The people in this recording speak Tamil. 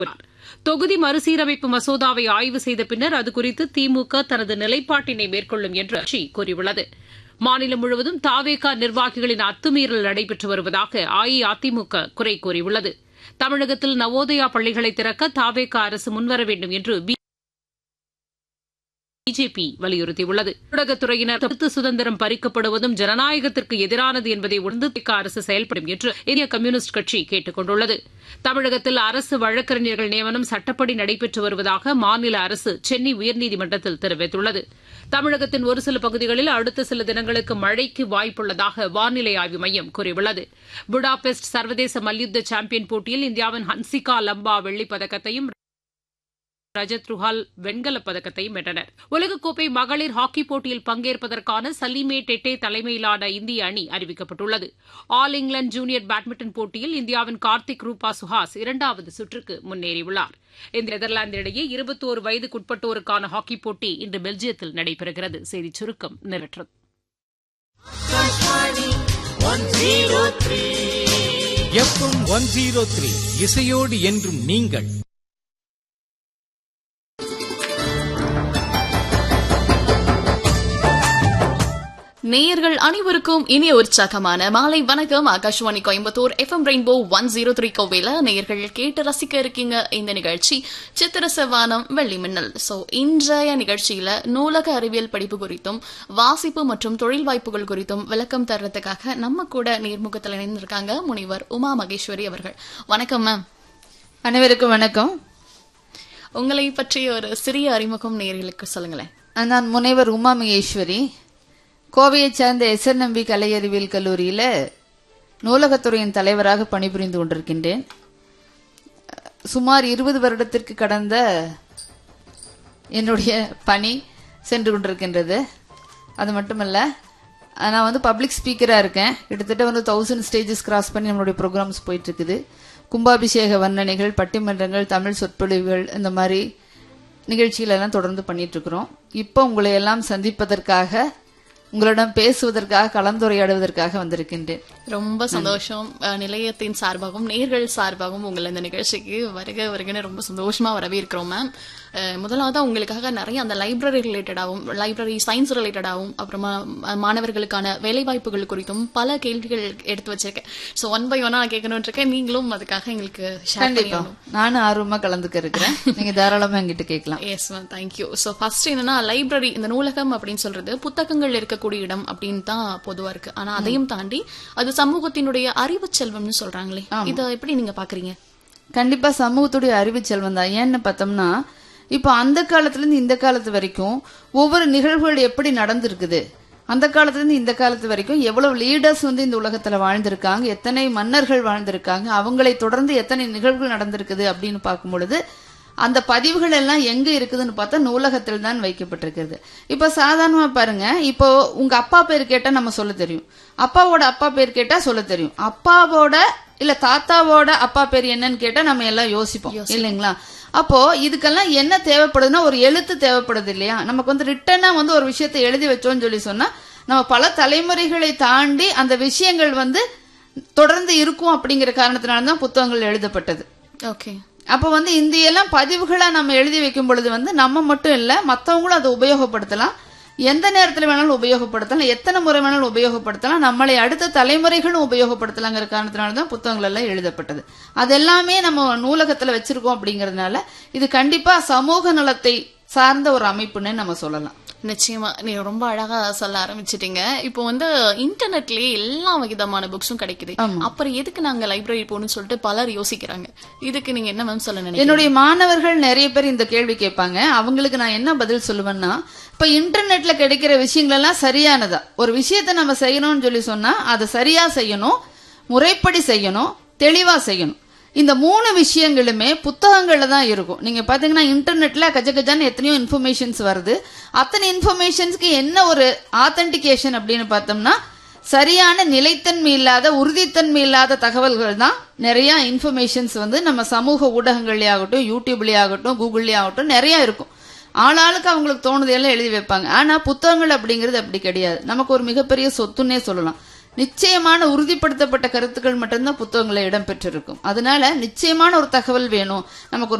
கூறினார் தொகுதி மறுசீரமைப்பு மசோதாவை ஆய்வு செய்த பின்னர் அதுகுறித்து திமுக தனது நிலைப்பாட்டினை மேற்கொள்ளும் என்று கட்சி கூறியுள்ளது மாநிலம் முழுவதும் தாவேகா நிர்வாகிகளின் அத்துமீறல் நடைபெற்று வருவதாக அஇஅதிமுக குறை கூறியுள்ளது தமிழகத்தில் நவோதயா பள்ளிகளை திறக்க தாவேகா அரசு முன்வர வேண்டும் என்று பிஜேபி வலியுறுத்தியுள்ளது ஊடகத்துறையினர் கருத்து சுதந்திரம் பறிக்கப்படுவதும் ஜனநாயகத்திற்கு எதிரானது என்பதை உணர்ந்து திக அரசு செயல்படும் என்று இந்திய கம்யூனிஸ்ட் கட்சி கேட்டுக் கொண்டுள்ளது தமிழகத்தில் அரசு வழக்கறிஞர்கள் நியமனம் சட்டப்படி நடைபெற்று வருவதாக மாநில அரசு சென்னை உயர்நீதிமன்றத்தில் தெரிவித்துள்ளது தமிழகத்தின் ஒரு சில பகுதிகளில் அடுத்த சில தினங்களுக்கு மழைக்கு வாய்ப்புள்ளதாக வானிலை ஆய்வு மையம் கூறியுள்ளது புடாபெஸ்ட் சர்வதேச மல்யுத்த சாம்பியன் போட்டியில் இந்தியாவின் ஹன்சிகா லம்பா வெள்ளிப் பதக்கத்தையும் ரஜத் ருஹால் வெண்கலப் பதக்கத்தையும் வென்றனர் உலகக்கோப்பை மகளிர் ஹாக்கிப் போட்டியில் பங்கேற்பதற்கான சலீமே டெட்டே தலைமையிலான இந்திய அணி அறிவிக்கப்பட்டுள்ளது ஆல் இங்கிலாந்து ஜூனியர் பேட்மிண்டன் போட்டியில் இந்தியாவின் கார்த்திக் ரூபா சுஹாஸ் இரண்டாவது சுற்றுக்கு முன்னேறியுள்ளார் இந்த நெதர்லாந்து இடையே இருபத்தோரு வயதுக்குட்பட்டோருக்கான ஹாக்கிப் போட்டி இன்று பெல்ஜியத்தில் நடைபெறுகிறது செய்திச் சுருக்கம் நிறைவேற்றது எஃப்எம் ஒன் ஜீரோ த்ரீ இசையோடு என்றும் நீங்கள் நேயர்கள் அனைவருக்கும் இனிய உற்சாகமான மாலை வணக்கம் Akashvani Coimbatore FM rainbow one zero three கோவையில நேயர்கள் கேட்டு ரசிக்க இருக்கீங்க இந்த நிகழ்ச்சி சித்திர செவ்வானம் வெள்ளி மின்னல் சோ இன்றைய நிகழ்ச்சியில நூலக அறிவியல் படிப்பு குறித்தும் வாசிப்பு மற்றும் தொழில் வாய்ப்புகள் குறித்தும் விளக்கம் தர்றதுக்காக நம்ம கூட நேர்முகத்தில் இணைந்திருக்காங்க முனைவர் உமா மகேஸ்வரி அவர்கள் வணக்கம் மேம் அனைவருக்கும் வணக்கம் உங்களை பற்றிய ஒரு சிறிய அறிமுகம் நேயர்களுக்கு சொல்லுங்களேன் நான் முனைவர் உமா மகேஸ்வரி கோவையைச் சேர்ந்த எஸ்என்எம்பி கலை அறிவியல் கல்லூரியில் நூலகத்துறையின் தலைவராக பணிபுரிந்து கொண்டிருக்கின்றேன் சுமார் இருபது வருடத்திற்கு கடந்த என்னுடைய பணி சென்று கொண்டிருக்கின்றது அது மட்டுமல்ல நான் வந்து பப்ளிக் ஸ்பீக்கராக இருக்கேன் கிட்டத்தட்ட வந்து தௌசண்ட் ஸ்டேஜஸ் கிராஸ் பண்ணி நம்மளுடைய ப்ரோக்ராம்ஸ் போயிட்டு இருக்குது கும்பாபிஷேக வர்ணனைகள் பட்டிமன்றங்கள் தமிழ் சொற்பொழிவுகள் இந்த மாதிரி நிகழ்ச்சிகளெல்லாம் தொடர்ந்து பண்ணிட்டு இருக்கிறோம் இப்போ உங்களை எல்லாம் சந்திப்பதற்காக உங்களிடம் பேசுவதற்காக கலந்துரையாடுவதற்காக வந்திருக்கின்றேன் ரொம்ப சந்தோஷம் அஹ், நிலையத்தின் சார்பாகவும் நேர்கள் சார்பாகவும் உங்களை இந்த நிகழ்ச்சிக்கு வருக வருகன்னு ரொம்ப சந்தோஷமா வரவேற்கிறோம் மேம் அஹ், முதலாவதா உங்களுக்காக நிறைய அந்த லைப்ரரி ரிலேட்டடாகவும் லைப்ரரி சயின்ஸ் ரிலேட்டடாகவும் அப்புறமா அஹ், மாணவர்களுக்கான வேலைவாய்ப்புகள் குறித்தும் பல கேள்விகள் எடுத்து வச்சிருக்கேன் ஸோ ஒன் பை ஒன்னா நான் கேட்கணும்னு இருக்கேன் நீங்களும் அதுக்காக எங்களுக்கு ஷேர் கண்டிப்பா நானும் ஆர்வமா கலந்துக்க இருக்கிறேன் நீங்க தாராளமா என்கிட்ட கேட்கலாம் yes ma'am thank you so first என்னன்னா லைப்ரரி இந்த நூலகம் அப்படின்னு சொல்றது புத்தகங்கள் இருக்கக்கூடிய இடம் அப்படின்னு தான் பொதுவா இருக்கு ஆனா அதையும் தாண்டி அது சமூகத்தினுடைய அறிவு செல்வம்னு சொல்றாங்களே இதை எப்படி நீங்க பாக்குறீங்க கண்டிப்பா சமூகத்துடைய அறிவு செல்வம் தான் ஏன்னு பார்த்தோம்னா இப்போ அந்த காலத்துல இருந்து இந்த காலத்து வரைக்கும் ஒவ்வொரு நிகழ்வுகள் எப்படி நடந்திருக்குது அந்த காலத்துல இருந்து இந்த காலத்து வரைக்கும் எவ்வளவு லீடர்ஸ் வந்து இந்த உலகத்துல வாழ்ந்திருக்காங்க எத்தனை மன்னர்கள் வாழ்ந்திருக்காங்க அவங்களை தொடர்ந்து எத்தனை நிகழ்வுகள் நடந்திருக்குது அப்படின்னு பார்க்கும் பொழுது அந்த பதிவுகள் எல்லாம் எங்க இருக்குதுன்னு பார்த்தா நூலகத்தில் தான் வைக்கப்பட்டிருக்கிறது இப்ப சாதாரணமா பாருங்க இப்போ உங்க அப்பா பேர் கேட்டா நம்ம சொல்ல தெரியும் அப்பாவோட அப்பா பேர் கேட்டா சொல்ல தெரியும் அப்பாவோட இல்ல தாத்தாவோட அப்பா பேர் என்னன்னு கேட்டா நம்ம எல்லாம் யோசிப்போம் இல்லைங்களா அப்போ இதுக்கெல்லாம் என்ன தேவைப்படுதுன்னா ஒரு எழுத்து தேவைப்படுது இல்லையா நமக்கு வந்து ரிட்டனா வந்து ஒரு விஷயத்தை எழுதி வச்சோம்னு சொல்லி சொன்னா நம்ம பல தலைமுறைகளை தாண்டி அந்த விஷயங்கள் வந்து தொடர்ந்து இருக்கும் அப்படிங்கிற காரணத்தினால தான் புத்தகங்கள் எழுதப்பட்டது ஓகே அப்ப வந்து இந்த எல்லாம் பதிவுகளா நம்ம எழுதி வைக்கும் பொழுது வந்து நம்ம மட்டும் இல்ல மத்தவங்களும் அதை உபயோகப்படுத்தலாம் எந்த நேரத்துல வேணாலும் உபயோகப்படுத்தலாம் எத்தனை முறை வேணாலும் உபயோகப்படுத்தலாம் நம்மளை அடுத்த தலைமுறைகளும் உபயோகப்படுத்தலாங்கிற காரணத்தினால தான் புத்தகங்கள் எல்லாம் எழுதப்பட்டது அது எல்லாமே நம்ம நூலகத்துல வச்சிருக்கோம் அப்படிங்கறதுனால இது கண்டிப்பா சமூக நலத்தை சார்ந்த ஒரு அமைப்புன்னு நம்ம சொல்லலாம் நிச்சயமா நீ ரொம்ப அழகா சொல்ல ஆரம்பிச்சிட்டீங்க இப்போ வந்து இன்டர்நெட்லயே எல்லா விதமான புக்ஸும் கிடைக்குது அப்புறம் எதுக்கு நாங்க லைப்ரரி போகணும்னு சொல்லிட்டு பலர் யோசிக்கிறாங்க இதுக்கு நீங்க என்ன மேம் சொல்ல நினைக்கிறீங்க என்னுடைய மாணவர்கள் நிறைய பேர் இந்த கேள்வி கேட்பாங்க அவங்களுக்கு நான் என்ன பதில் சொல்லுவேன்னா இப்ப இன்டர்நெட்ல கிடைக்கிற விஷயங்கள் எல்லாம் சரியானதா ஒரு விஷயத்தை நம்ம செய்யணும்னு சொல்லி சொன்னா அதை சரியா செய்யணும் முறைப்படி செய்யணும் தெளிவா செய்யணும் இந்த மூணு விஷயங்களுமே புத்தகங்கள்ல தான் இருக்கும் நீங்க பாத்தீங்கன்னா இன்டர்நெட்ல கஜ கஜான்னு எத்தனையோ இன்ஃபர்மேஷன்ஸ் வருது அத்தனை இன்ஃபர்மேஷன்ஸ்க்கு என்ன ஒரு ஆத்தென்டிகேஷன் அப்படின்னு பார்த்தோம்னா சரியான நிலைத்தன்மை இல்லாத உறுதித்தன்மை இல்லாத தகவல்கள் தான் நிறைய இன்ஃபர்மேஷன்ஸ் வந்து நம்ம சமூக ஊடகங்கள்லயே ஆகட்டும் யூடியூப்லயே ஆகட்டும் கூகுள்லயே ஆகட்டும் நிறைய இருக்கும் ஆளாளுக்கு அவங்களுக்கு தோணுதையெல்லாம் எழுதி வைப்பாங்க ஆனா புத்தகங்கள் அப்படிங்கிறது அப்படி கிடையாது நமக்கு ஒரு மிகப்பெரிய சொத்துன்னே சொல்லலாம் நிச்சயமான உறுதிப்படுத்தப்பட்ட கருத்துக்கள் மட்டும்தான் புத்தகங்களில் இடம்பெற்றிருக்கும் அதனால நிச்சயமான ஒரு தகவல் வேணும் நமக்கு ஒரு